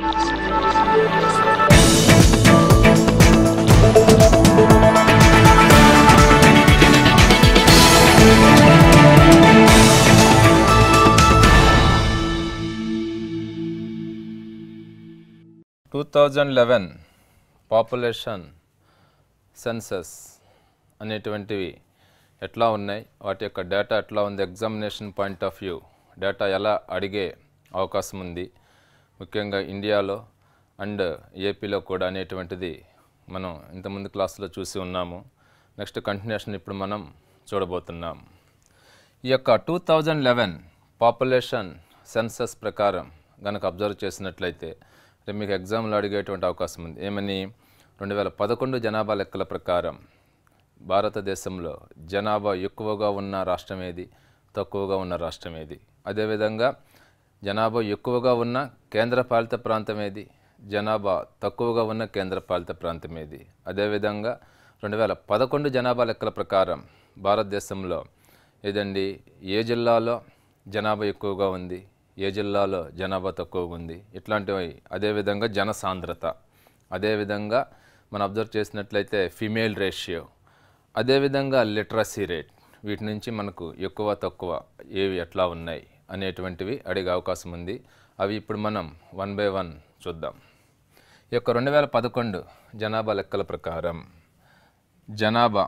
two thousand eleven population census అనేటువంటివి ఎట్లా ఉన్నాయి వాటి యొక్క డేటా ఎట్లా ఉంది examination point of view data ఎలా అడిగే అవకాశం ఉంది ముఖ్యంగా ఇండియాలో అండ్ ఏపీలో కూడా అనేటువంటిది మనం ఇంతకుముందు క్లాసులో చూసి ఉన్నాము నెక్స్ట్ కంటిన్యూషన్ ఇప్పుడు మనం చూడబోతున్నాం ఈ యొక్క two thousand eleven population census ప్రకారం గనక అబ్జర్వ్ చేసినట్లయితే రేపు మీకు ఎగ్జామ్లో అడిగేటువంటి అవకాశం ఉంది ఏమని రెండు వేల పదకొండు జనాభా లెక్కల ప్రకారం భారతదేశంలో జనాభా ఎక్కువగా ఉన్న రాష్ట్రం ఏది తక్కువగా ఉన్న రాష్ట్రం ఏది అదేవిధంగా జనాభా ఎక్కువగా ఉన్న కేంద్రపాలిత ప్రాంతం ఏది జనాభా తక్కువగా ఉన్న కేంద్రపాలిత ప్రాంతం ఏది అదేవిధంగా రెండు వేల పదకొండు జనాభా లెక్కల ప్రకారం భారతదేశంలో ఏదండి ఏ జిల్లాలో జనాభా ఎక్కువగా ఉంది ఏ జిల్లాలో జనాభా తక్కువగా ఉంది ఇట్లాంటివి అదేవిధంగా జనసాంద్రత అదేవిధంగా మనం అబ్జర్వ్ చేసినట్లయితే ఫిమేల్ రేషియో అదేవిధంగా లిటరసీ రేట్ వీటి నుంచి మనకు ఎక్కువ తక్కువ ఏవి ఎట్లా ఉన్నాయి అనేటువంటివి అడిగే అవకాశం ఉంది అవి ఇప్పుడు మనం వన్ బై వన్ చూద్దాం ఈ యొక్క రెండు వేల పదకొండు జనాభా లెక్కల ప్రకారం జనాభా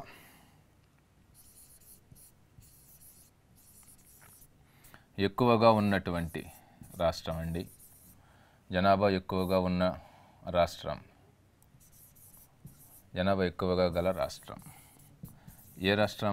ఎక్కువగా ఉన్నటువంటి రాష్ట్రం అండి జనాభా ఎక్కువగా ఉన్న రాష్ట్రం జనాభా ఎక్కువగా గల రాష్ట్రం ఏ రాష్ట్రం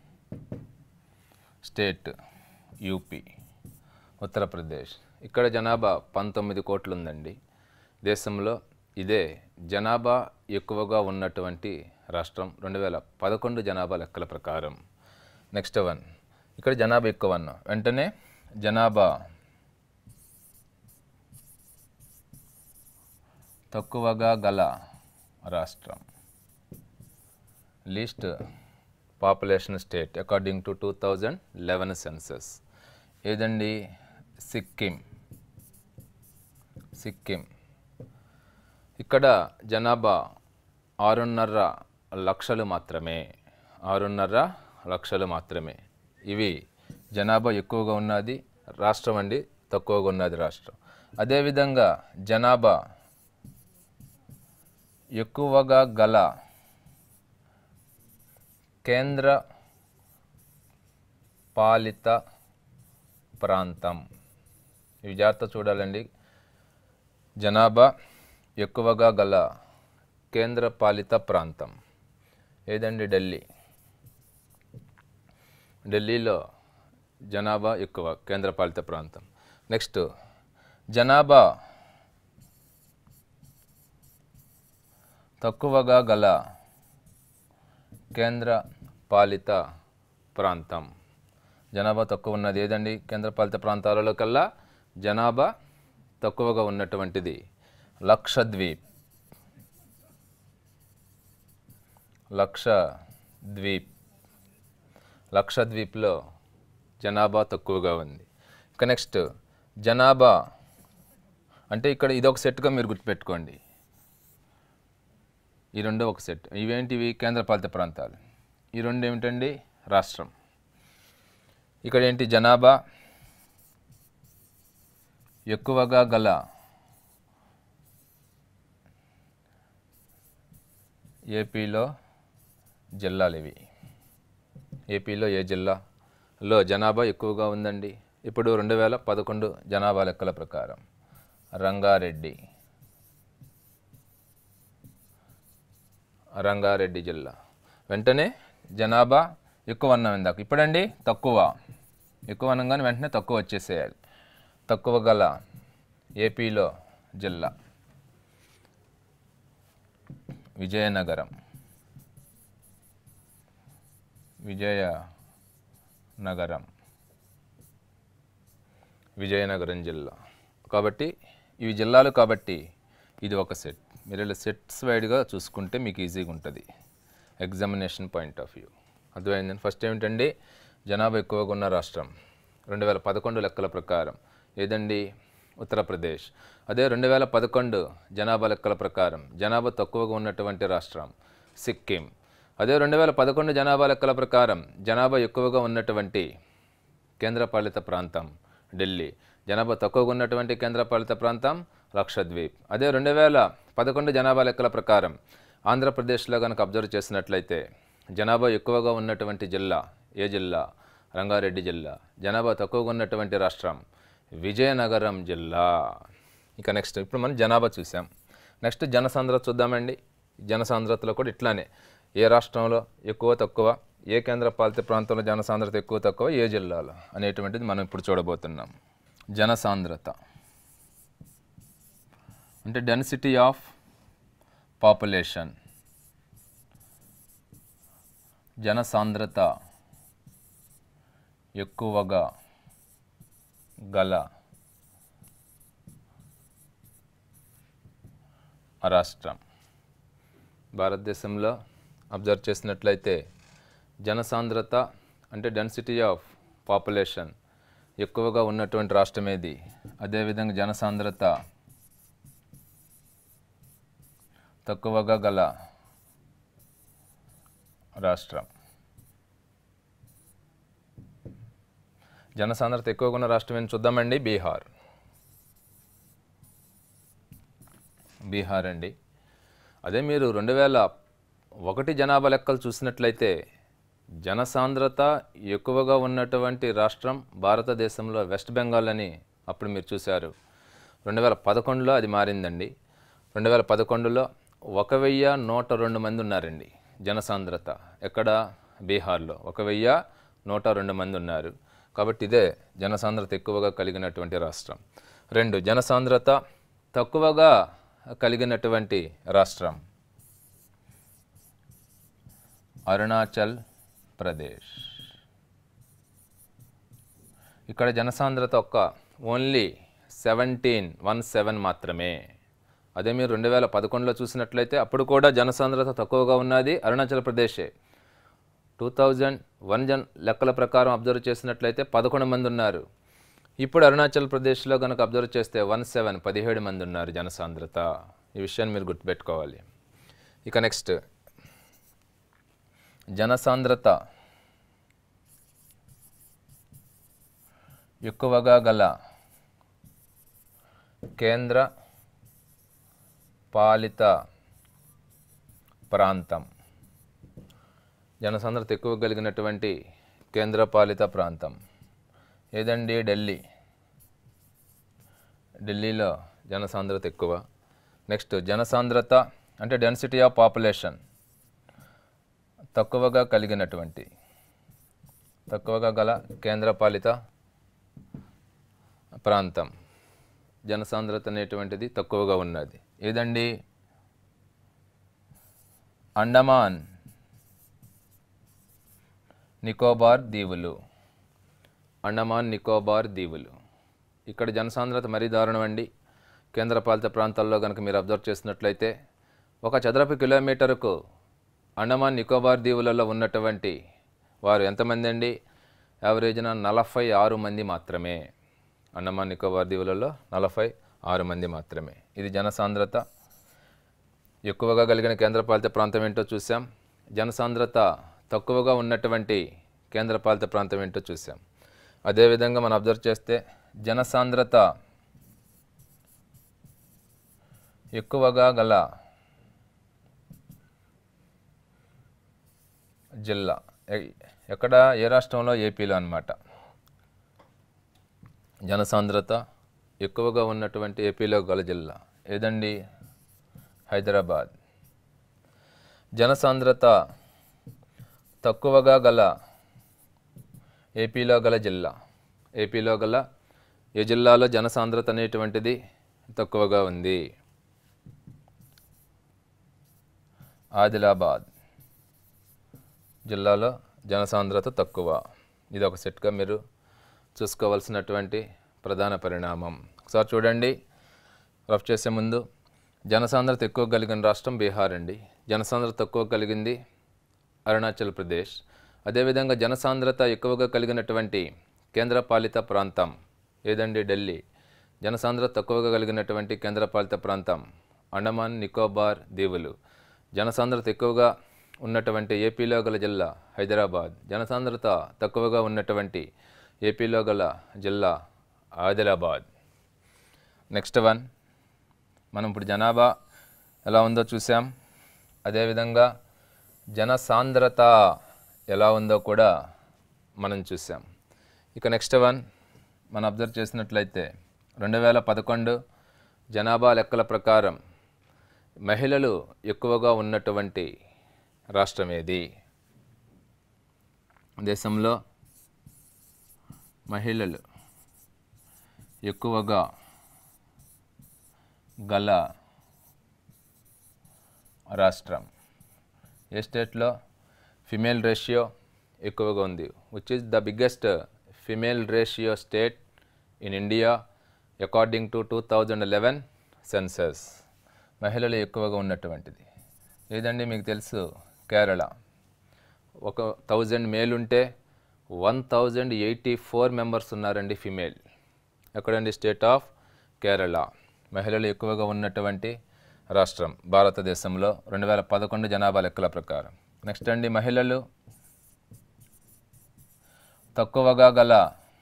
స్టేట్ యూపీ ఉత్తరప్రదేశ్ ఇక్కడ జనాభా పంతొమ్మిది కోట్లు ఉందండి దేశంలో ఇదే జనాభా ఎక్కువగా ఉన్నటువంటి రాష్ట్రం రెండు వేల పదకొండు జనాభా లెక్కల ప్రకారం నెక్స్ట్ వన్ ఇక్కడ జనాభా ఎక్కువ అన్న వెంటనే జనాభా తక్కువగా గల రాష్ట్రం least population state according to two thousand eleven census ఏదండి సిక్కిం సిక్కిం ఇక్కడ జనాభా ఆరున్నర లక్షలు మాత్రమే ఆరున్నర లక్షలు మాత్రమే ఇవి జనాభా ఎక్కువగా ఉన్నది రాష్ట్రం అండి తక్కువగా ఉన్నది రాష్ట్రం అదేవిధంగా జనాభా ఎక్కువగా గల కేంద్ర పాలిత ప్రాంతం ఇవి జాగ్రత్త చూడాలండి జనాభా ఎక్కువగా గల కేంద్ర పాలిత ప్రాంతం ఏదండి ఢిల్లీ ఢిల్లీలో జనాభా ఎక్కువ కేంద్రపాలిత ప్రాంతం నెక్స్ట్ జనాభా తక్కువగా గల కేంద్ర పాలిత ప్రాంతం జనాభా తక్కువ ఉన్నది ఏదండి కేంద్రపాలిత ప్రాంతాలలో కల్లా జనాభా తక్కువగా ఉన్నటువంటిది లక్షద్వీప్ లక్షద్వీప్ లక్షద్వీప్లో జనాభా తక్కువగా ఉంది ఇక నెక్స్ట్ జనాభా అంటే ఇక్కడ ఇదొక సెట్గా మీరు గుర్తుపెట్టుకోండి ఈ రెండు ఒక సెట్ ఇవేంటివి కేంద్రపాలిత ప్రాంతాలు ఈ రెండు ఏమిటండి రాష్ట్రం ఇక్కడ ఏంటి జనాభా ఎక్కువగా గల ఏపీలో జిల్లాలు ఇవి ఏపీలో ఏ జిల్లాలో జనాభా ఎక్కువగా ఉందండి ఇప్పుడు రెండు వేల పదకొండు జనాభా లెక్కల ప్రకారం రంగారెడ్డి రంగారెడ్డి జిల్లా వెంటనే జనాభా ఎక్కువ అన్నాం ఇందాక ఇప్పుడండి తక్కువ ఎక్కువ అనగానే వెంటనే తక్కువ వచ్చేసేయాలి తక్కువ గల ఏపీలో జిల్లా విజయనగరం విజయనగరం విజయనగరం జిల్లా కాబట్టి ఇవి జిల్లాలు కాబట్టి ఇది ఒక సెట్ మీరు ఇలా సెట్స్ వైడ్గా చూసుకుంటే మీకు ఈజీగా ఉంటుంది ఎగ్జామినేషన్ పాయింట్ ఆఫ్ వ్యూ అర్థమైందండి ఫస్ట్ ఏమిటండి జనాభా ఎక్కువగా ఉన్న రాష్ట్రం రెండు వేల పదకొండు లెక్కల ప్రకారం ఏదండి ఉత్తరప్రదేశ్ అదే రెండు వేల పదకొండు జనాభా లెక్కల ప్రకారం జనాభా తక్కువగా ఉన్నటువంటి రాష్ట్రం సిక్కిం అదే రెండు వేల పదకొండు జనాభా లెక్కల ప్రకారం జనాభా ఎక్కువగా ఉన్నటువంటి కేంద్రపాలిత ప్రాంతం ఢిల్లీ జనాభా తక్కువగా ఉన్నటువంటి కేంద్రపాలిత ప్రాంతం లక్షద్వీప్ అదే రెండు వేల పదకొండు జనాభా లెక్కల ప్రకారం ఆంధ్రప్రదేశ్లో కనుక అబ్జర్వ్ చేసినట్లయితే జనాభా ఎక్కువగా ఉన్నటువంటి జిల్లా ఏ జిల్లా రంగారెడ్డి జిల్లా జనాభా తక్కువగా ఉన్నటువంటి రాష్ట్రం విజయనగరం జిల్లా ఇక నెక్స్ట్ ఇప్పుడు మనం జనాభా చూసాం నెక్స్ట్ జనసాంద్రత చూద్దామండి జనసాంద్రతలో కూడా ఇట్లానే ఏ రాష్ట్రంలో ఎక్కువ తక్కువ ఏ కేంద్ర పాలిత ప్రాంతంలో జనసాంద్రత ఎక్కువ తక్కువ ఏ జిల్లాలో అనేటువంటిది మనం ఇప్పుడు చూడబోతున్నాం జనసాంద్రత అంటే డెన్సిటీ ఆఫ్ పాపులేషన్ జనసాంద్రత ఎక్కువగా గల రాష్ట్రం భారతదేశంలో అబ్జర్వ్ చేసినట్లయితే జనసాంద్రత అంటే డెన్సిటీ ఆఫ్ పాపులేషన్ ఎక్కువగా ఉన్నటువంటి రాష్ట్రం ఏది అదేవిధంగా జనసాంద్రత తక్కువగా గల రాష్ట్రం జనసాంద్రత ఎక్కువగా ఉన్న రాష్ట్రం ఏంటి చూద్దామండి బీహార్ బీహార్ అండి అదే మీరు రెండు వేల ఒకటి జనాభా లెక్కలు చూసినట్లయితే జనసాంద్రత ఎక్కువగా ఉన్నటువంటి రాష్ట్రం భారతదేశంలో వెస్ట్ బెంగాల్ అని అప్పుడు మీరు చూశారు రెండు వేల పదకొండులో అది మారిందండి రెండు వేల పదకొండులో ఒక వెయ్యి నూట రెండు మంది ఉన్నారండి జనసాంద్రత ఎక్కడ బీహార్లో ఒక వెయ్యి నూట రెండు మంది ఉన్నారు కాబట్టి ఇదే జనసాంద్రత ఎక్కువగా కలిగినటువంటి రాష్ట్రం రెండు జనసాంద్రత తక్కువగా కలిగినటువంటి రాష్ట్రం అరుణాచల్ ప్రదేశ్ ఇక్కడ జనసాంద్రత ఒక్క ఓన్లీ సెవెంటీన్ వన్ సెవెన్ మాత్రమే అదే మీరు రెండు వేల పదకొండులో చూసినట్లయితే అప్పుడు కూడా జనసాంద్రత తక్కువగా ఉన్నది అరుణాచల్ ప్రదేశే టూ థౌజండ్ వన్ జన్ లెక్కల ప్రకారం అబ్జర్వ్ చేసినట్లయితే పదకొండు మంది ఉన్నారు ఇప్పుడు అరుణాచల్ ప్రదేశ్లో కనుక అబ్జర్వ్ చేస్తే వన్ సెవెన్ పదిహేడు మంది ఉన్నారు జనసాంద్రత ఈ విషయాన్ని మీరు గుర్తుపెట్టుకోవాలి ఇక నెక్స్ట్ జనసాంద్రత ఎక్కువగా గల కేంద్ర పాలిత ప్రాంతం జనసాంద్రత ఎక్కువ కలిగినటువంటి కేంద్రపాలిత ప్రాంతం ఏదండి ఢిల్లీ ఢిల్లీలో జనసాంద్రత ఎక్కువ నెక్స్ట్ జనసాంద్రత అంటే డెన్సిటీ ఆఫ్ పాపులేషన్ తక్కువగా కలిగినటువంటి తక్కువగా గల కేంద్రపాలిత ప్రాంతం జనసాంద్రత అనేటువంటిది తక్కువగా ఉన్నది ఏదండి అండమాన్ నికోబార్ దీవులు అండమాన్ నికోబార్ దీవులు ఇక్కడ జనసాంద్రత మరీ దారుణం అండి కేంద్రపాలిత ప్రాంతాల్లో కనుక మీరు అబ్జర్వ్ చేసినట్లయితే ఒక చదరపు కిలోమీటరుకు అండమాన్ నికోబార్ దీవులలో ఉన్నటువంటి వారు ఎంతమంది అండి యావరేజ్న నలభై ఆరు మంది మాత్రమే అండమాన్ నికోబార్ దీవులలో నలభై ఆరు మంది మాత్రమే ఇది జనసాంద్రత ఎక్కువగా కలిగిన కేంద్రపాలిత ప్రాంతం ఏంటో చూసాం జనసాంద్రత తక్కువగా ఉన్నటువంటి కేంద్రపాలిత ప్రాంతం ఏంటో చూసాం అదేవిధంగా మనం అబ్జర్వ్ చేస్తే జనసాంద్రత ఎక్కువగా గల జిల్లా ఎ- ఎక్కడ ఏ రాష్ట్రంలో ఏపీలో అన్నమాట జనసాంద్రత ఎక్కువగా ఉన్నటువంటి ఏపీలో గల జిల్లా ఏదండి హైదరాబాద్ జనసాంద్రత తక్కువగా గల ఏపీలో గల జిల్లా ఏపీలో గల ఏ జిల్లాలో జనసాంద్రత అనేటువంటిది తక్కువగా ఉంది ఆదిలాబాద్ జిల్లాలో జనసాంద్రత తక్కువ ఇది ఒక సెట్గా మీరు చూసుకోవాల్సినటువంటి ప్రధాన పరిణామం ఒకసారి చూడండి రఫ్ చేసే ముందు జనసాంద్రత ఎక్కువ కలిగిన రాష్ట్రం బీహార్ అండి జనసాంద్రత తక్కువ కలిగింది అరుణాచల్ ప్రదేశ్ అదేవిధంగా జనసాంద్రత ఎక్కువగా కలిగినటువంటి కేంద్రపాలిత ప్రాంతం ఏదండి ఢిల్లీ జనసాంద్రత తక్కువగా కలిగినటువంటి కేంద్రపాలిత ప్రాంతం అండమాన్ నికోబార్ దీవులు జనసాంద్రత ఎక్కువగా ఉన్నటువంటి ఏపీలో గల జిల్లా హైదరాబాద్ జనసాంద్రత తక్కువగా ఉన్నటువంటి ఏపీలో గల జిల్లా ఆదిలాబాద్ నెక్స్ట్ వన్ మనం ఇప్పుడు జనాభా ఎలా ఉందో చూసాం అదేవిధంగా జనసాంద్రత ఎలా ఉందో కూడా మనం చూసాం ఇక నెక్స్ట్ వన్ మనం అబ్జర్వ్ చేసినట్లయితే రెండు వేల పదకొండు జనాభా లెక్కల ప్రకారం మహిళలు ఎక్కువగా ఉన్నటువంటి రాష్ట్రం ఏది దేశంలో మహిళలు ఎక్కువగా గల రాష్ట్రం ఏ స్టేట్లో ఫిమేల్ రేషియో ఎక్కువగా ఉంది which is the biggest female ratio state in India according to two thousand eleven census మహిళలు ఎక్కువగా ఉన్నటువంటిది ఏదండి మీకు తెలుసు కేరళ ఒక థౌజండ్ మేల్ ఉంటే one thousand eighty four members ఉన్నారండి ఫిమేల్ ఎక్కడండి స్టేట్ ఆఫ్ కేరళ మహిళలు ఎక్కువగా ఉన్నటువంటి రాష్ట్రం భారతదేశంలో రెండు వేల పదకొండు జనాభా లెక్కల ప్రకారం నెక్స్ట్ అండి మహిళలు తక్కువగా గల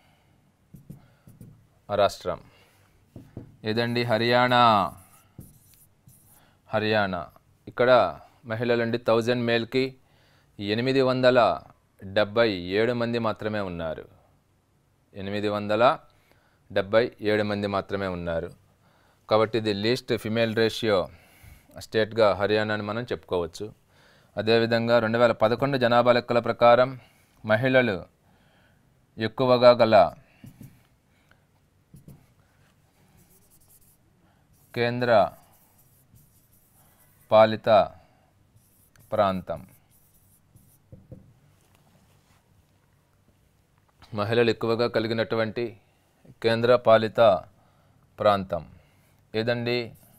రాష్ట్రం ఏదండి హర్యానా హర్యానా ఇక్కడ మహిళలండి థౌజండ్ మేల్కి ఎనిమిది వందల డెబ్బై ఏడు మంది మాత్రమే ఉన్నారు ఎనిమిది వందల డెబ్బై ఏడు మంది మాత్రమే ఉన్నారు కాబట్టి ఇది లీస్ట్ ఫిమేల్ రేషియో స్టేట్గా హర్యానాని మనం చెప్పుకోవచ్చు అదేవిధంగా రెండు వేల పదకొండు జనాభా లెక్కల ప్రకారం మహిళలు ఎక్కువగా గల కేంద్ర పాలిత ప్రాంతం మహిళలు ఎక్కువగా కలిగినటువంటి కేంద్ర పాలిత ప్రాంతం ఏదండి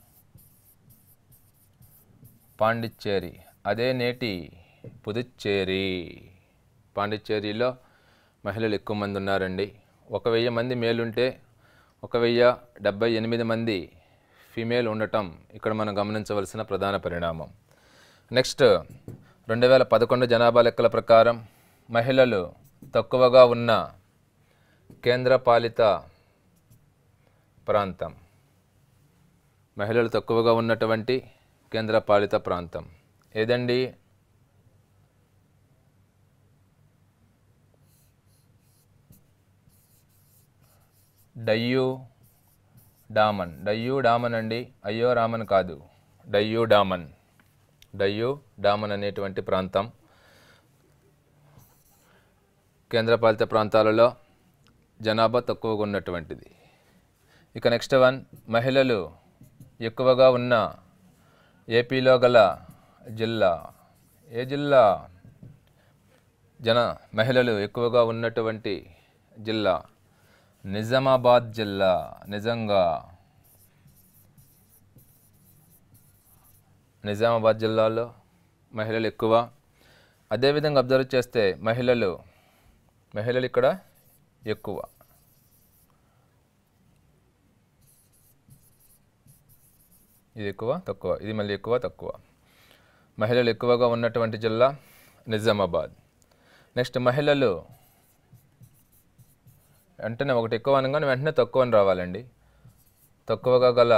పాండిచ్చేరి అదే నేటి పుదుచ్చేరి పాండిచ్చేరిలో మహిళలు ఎక్కువ మంది ఉన్నారండి ఒక వెయ్యి మంది మేలుంటే ఒక వెయ్యి డెబ్బై ఎనిమిది మంది ఫీమేల్ ఉండటం ఇక్కడ మనం గమనించవలసిన ప్రధాన పరిణామం నెక్స్ట్ రెండు వేల పదకొండు జనాభా లెక్కల ప్రకారం మహిళలు తక్కువగా ఉన్న కేంద్రపాలిత ప్రాంతం మహిళలు తక్కువగా ఉన్నటువంటి కేంద్రపాలిత ప్రాంతం ఏదండి డయ్యూ డామన్ డయ్యూ డామన్ అండి అయ్యో రామన్ కాదు డయ్యూ డామన్ డయ్యూ డామన్ అనేటువంటి ప్రాంతం కేంద్రపాలిత ప్రాంతాలలో జనాభా తక్కువగా ఉన్నటువంటిది ఇక నెక్స్ట్ వన్ మహిళలు ఎక్కువగా ఉన్న ఏపీలో గల జిల్లా ఏ జిల్లా జన మహిళలు ఎక్కువగా ఉన్నటువంటి జిల్లా నిజామాబాద్ జిల్లా నిజంగా నిజామాబాద్ జిల్లాలో మహిళలు ఎక్కువ అదేవిధంగా అబ్జర్వ్ చేస్తే మహిళలు మహిళలు ఇక్కడ ఎక్కువ ఇది ఎక్కువ తక్కువ ఇది మళ్ళీ ఎక్కువ తక్కువ మహిళలు ఎక్కువగా ఉన్నటువంటి జిల్లా నిజామాబాద్ నెక్స్ట్ మహిళలు వెంటనే ఒకటి ఎక్కువ అనగానే వెంటనే తక్కువ అని రావాలండి తక్కువగా గల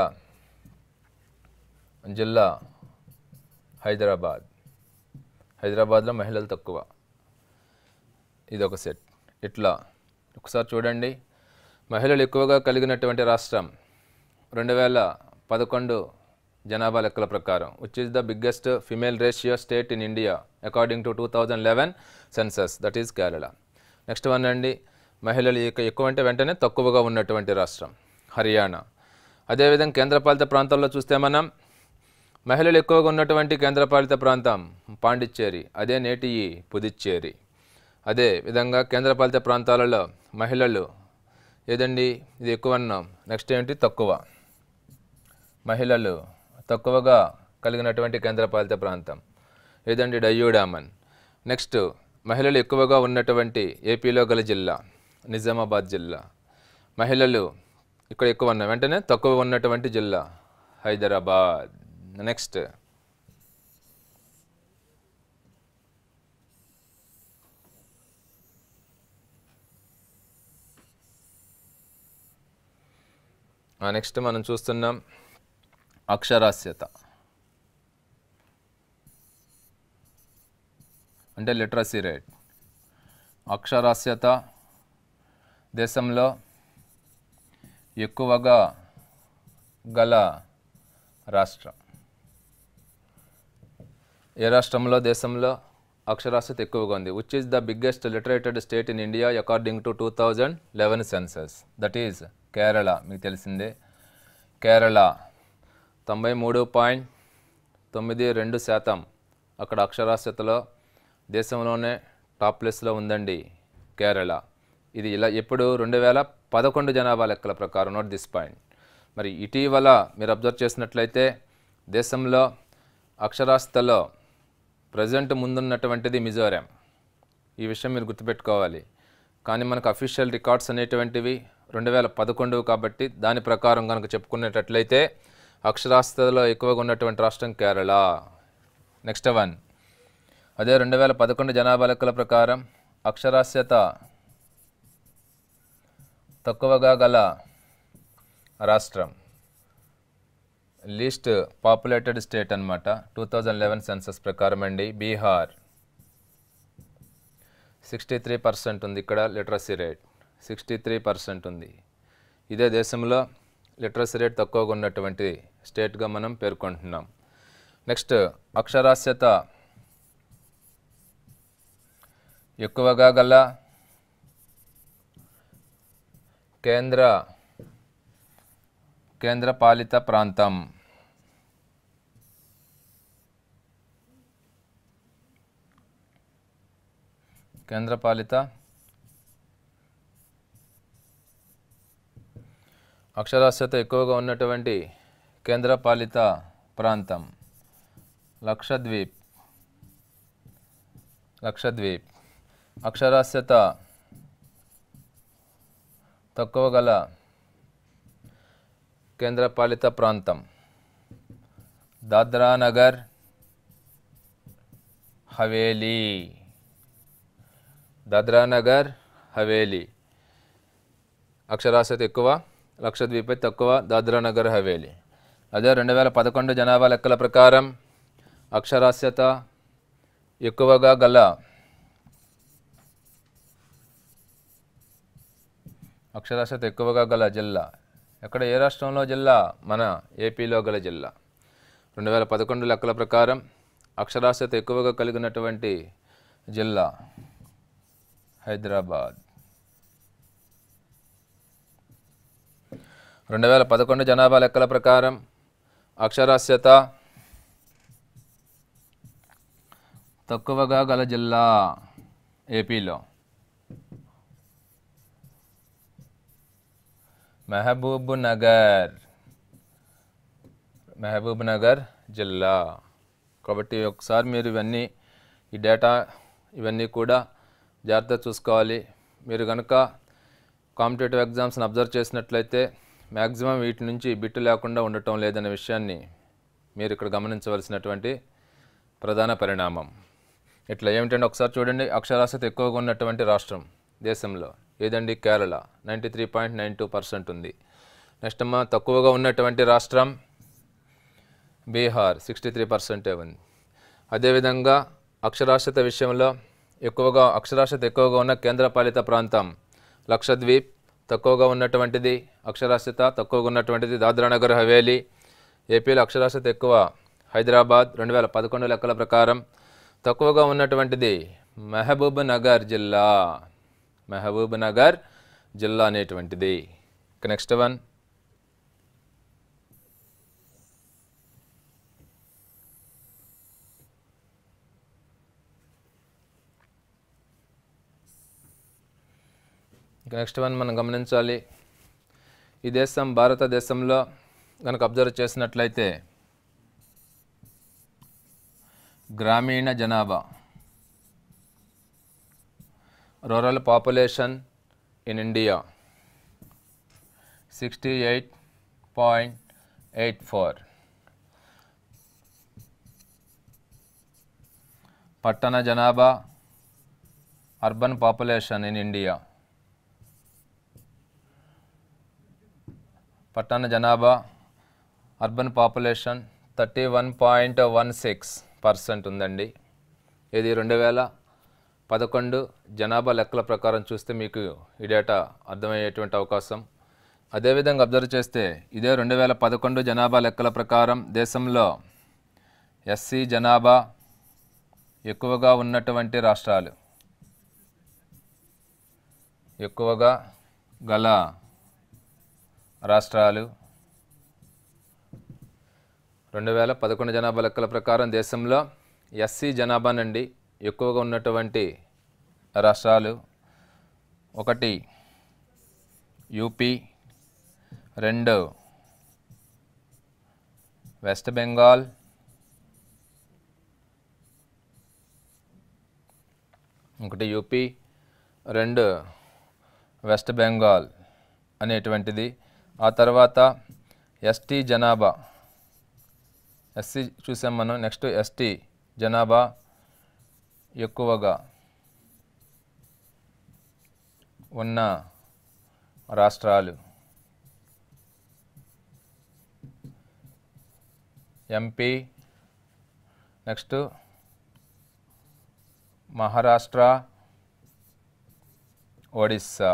జిల్లా హైదరాబాద్ హైదరాబాద్లో మహిళలు తక్కువ ఇది ఒక సెట్ ఇట్లా ఒకసారి చూడండి మహిళలు ఎక్కువగా కలిగినటువంటి రాష్ట్రం రెండు వేల పదకొండు జనాభా లెక్కల ప్రకారం which is the biggest female ratio state in India according to two thousand eleven census that is Kerala next one అండి మహిళలు ఇక ఎక్కువ అంటే వెంటనే తక్కువగా ఉన్నటువంటి రాష్ట్రం హర్యానా అదేవిధంగా కేంద్రపాలిత ప్రాంతాల్లో చూస్తే మనం మహిళలు ఎక్కువగా ఉన్నటువంటి కేంద్రపాలిత ప్రాంతం పాండిచ్చేరి అదే నేటి ఈ పుదుచ్చేరి అదే విధంగా కేంద్రపాలిత ప్రాంతాలలో మహిళలు ఏదండి ఇది ఎక్కువ అన్నాం నెక్స్ట్ ఏంటి తక్కువ మహిళలు తక్కువగా కలిగినటువంటి కేంద్రపాలిత ప్రాంతం ఏదండి డయ్యూడామన్ నెక్స్ట్ మహిళలు ఎక్కువగా ఉన్నటువంటి ఏపీలో గల జిల్లా నిజామాబాద్ జిల్లా మహిళలు ఇక్కడ ఎక్కువ ఉన్నాయి వెంటనే తక్కువ ఉన్నటువంటి జిల్లా హైదరాబాద్ నెక్స్ట్ నెక్స్ట్ మనం చూస్తున్నాం అక్షరాస్యత అంటే లిటరసీ రేట్ అక్షరాస్యత దేశంలో ఎక్కువగా గల రాష్ట్రం ఏ రాష్ట్రంలో దేశంలో అక్షరాస్యత ఎక్కువగా ఉంది which is the biggest literated state in India according to two thousand eleven census that is Kerala మీకు తెలిసిందే కేరళ తొంభై మూడు పాయింట్ తొమ్మిది రెండు శాతం అక్కడ అక్షరాస్యతలో దేశంలోనే టాప్ ప్లేస్లో ఉందండి కేరళ ఇది ఇలా ఎప్పుడు రెండు వేల పదకొండు జనాభా లెక్కల ప్రకారం నోట్ దిస్ పాయింట్ మరి ఇటీవల మీరు అబ్జర్వ్ చేసినట్లయితే దేశంలో అక్షరాస్యతలో ప్రజెంట్ ముందున్నటువంటిది మిజోరాం ఈ విషయం మీరు గుర్తుపెట్టుకోవాలి కానీ మనకు అఫీషియల్ రికార్డ్స్ అనేటువంటివి రెండు వేల పదకొండు కాబట్టి దాని ప్రకారం కనుక చెప్పుకునేటట్లయితే అక్షరాస్యతలో ఎక్కువగా ఉన్నటువంటి రాష్ట్రం కేరళ నెక్స్ట్ వన్ అదే రెండు వేల పదకొండు జనాభా లెక్కల ప్రకారం అక్షరాస్యత తక్కువగా గల రాష్ట్రం లీస్ట్ పాపులేటెడ్ స్టేట్ అనమాట టూ థౌజండ్ లెవెన్ సెన్సస్ ప్రకారం అండి బీహార్ సిక్స్టీ త్రీ పర్సెంట్ ఉంది ఇక్కడ literacy rate sixty three percent ఉంది ఇదే దేశంలో లిటరసీ రేట్ తక్కువగా ఉన్నటువంటి స్టేట్గా మనం పేర్కొంటున్నాం నెక్స్ట్ అక్షరాస్యత ఎక్కువగా గల కేంద్ర కేంద్ర పాలిత ప్రాంతం కేంద్రపాలిత అక్షరాస్యత ఎక్కువగా ఉన్నటువంటి కేంద్రపాలిత ప్రాంతం లక్షద్వీప్ లక్షద్వీప్ అక్షరాస్యత తక్కువ గల కేంద్రపాలిత ప్రాంతం దాద్రా నగర్ హవేలీ దాద్రా నగర్ హవేలీ అక్షరాస్యత ఎక్కువ లక్షద్వీప్ అయితే తక్కువ దాద్రా నగర్ హవేలీ అదే రెండు వేల పదకొండు జనాభా లెక్కల ప్రకారం అక్షరాస్యత ఎక్కువగా గల అక్షరాస్యత ఎక్కువగా గల జిల్లా ఎక్కడ ఏ రాష్ట్రంలో జిల్లా మన ఏపీలో గల జిల్లా రెండు వేల పదకొండు లెక్కల ప్రకారం అక్షరాస్యత ఎక్కువగా కలిగినటువంటి జిల్లా హైదరాబాద్ రెండు వేల పదకొండు జనాభా లెక్కల ప్రకారం అక్షరాస్యత తక్కువగా గల జిల్లా ఏపీలో మహబూబ్ నగర్ మహబూబ్ నగర్ జిల్లా కాబట్టి ఒకసారి మీరు ఇవన్నీ ఈ డేటా ఇవన్నీ కూడా జాగ్రత్త చూసుకోవాలి మీరు కనుక కాంపిటేటివ్ ఎగ్జామ్స్ని అబ్జర్వ్ చేసినట్లయితే మ్యాక్సిమం వీటి నుంచి బిట్టు లేకుండా ఉండటం లేదనే విషయాన్ని మీరు ఇక్కడ గమనించవలసినటువంటి ప్రధాన పరిణామం ఇట్లా ఏమిటంటే ఒకసారి చూడండి అక్షరాస్యత ఎక్కువగా ఉన్నటువంటి రాష్ట్రం దేశంలో ఏదండి Kerala ninety three point nine two percent ఉంది నెక్స్ట్ అమ్మ తక్కువగా ఉన్నటువంటి రాష్ట్రం బీహార్ సిక్స్టీ త్రీ పర్సెంటే ఉంది అదేవిధంగా అక్షరాస్యత విషయంలో ఎక్కువగా అక్షరాస్యత ఎక్కువగా ఉన్న కేంద్రపాలిత ప్రాంతం లక్షద్వీప్ తక్కువగా ఉన్నటువంటిది అక్షరాస్యత తక్కువగా ఉన్నటువంటిది దాద్రానగర్ హవేలీ ఏపీలో అక్షరాస్యత ఎక్కువ హైదరాబాద్ రెండు వేల పదకొండు లెక్కల ప్రకారం తక్కువగా ఉన్నటువంటిది మహబూబ్ నగర్ జిల్లా మహబూబ్ నగర్ జిల్లా అనేటువంటిది ఇక నెక్స్ట్ వన్ ఇక నెక్స్ట్ వన్ మనం గమనించాలి ఈ దేశం భారతదేశంలో కనుక అబ్జర్వ్ చేసినట్లయితే గ్రామీణ జనాభా rural population in India sixty eight point eight four పట్టణ జనాభా అర్బన్ పాపులేషన్ ఇన్ ఇండియా పట్టణ జనాభా urban population thirty one point one six percent ఉందండి ఇది రెండు వేల పదకొండు జనాభా లెక్కల ప్రకారం చూస్తే మీకు ఈ డేటా అర్థమయ్యేటువంటి అవకాశం అదేవిధంగా అబ్జర్వ్ చేస్తే ఇదే రెండు వేల పదకొండు జనాభా లెక్కల ప్రకారం దేశంలో ఎస్సీ జనాభా ఎక్కువగా ఉన్నటువంటి రాష్ట్రాలు ఎక్కువగా గల రాష్ట్రాలు రెండు వేల పదకొండు జనాభా లెక్కల ప్రకారం దేశంలో ఎస్సీ జనాభా నుండి ఎక్కువగా ఉన్నటువంటి రాష్ట్రాలు ఒకటి యూపీ రెండు వెస్ట్ బెంగాల్ ఒకటి యూపీ రెండు వెస్ట్ బెంగాల్ అనేటువంటిది ఆ తర్వాత ఎస్టీ జనాభా ఎస్సీ చూసాం మనం నెక్స్ట్ ఎస్టీ జనాభా ఎక్కువగా ఉన్న రాష్ట్రాలు MP next Maharashtra Odisha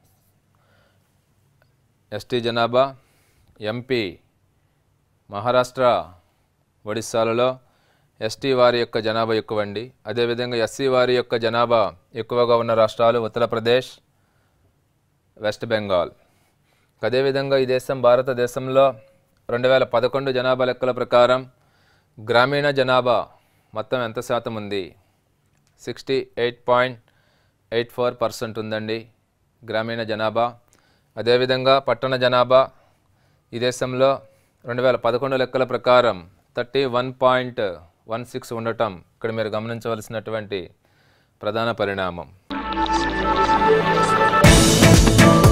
ST జనాభా ఎంపీ మహారాష్ట్ర ఒడిస్సాలలో ఎస్టీ వారి యొక్క జనాభా ఎక్కువండి అదేవిధంగా ఎస్సీ వారి యొక్క జనాభా ఎక్కువగా ఉన్న రాష్ట్రాలు ఉత్తరప్రదేశ్ వెస్ట్ బెంగాల్ అదేవిధంగా ఈ దేశం భారతదేశంలో రెండు వేల పదకొండు జనాభా లెక్కల ప్రకారం గ్రామీణ జనాభా మొత్తం ఎంత శాతం ఉంది sixty eight point eight four percent ఉందండి గ్రామీణ జనాభా అదేవిధంగా పట్టణ జనాభా ఈ దేశంలో రెండు వేల పదకొండు లెక్కల ప్రకారం thirty one point one six ఉండటం ఇక్కడ మీరు గమనించవలసినటువంటి ప్రధాన పరిణామం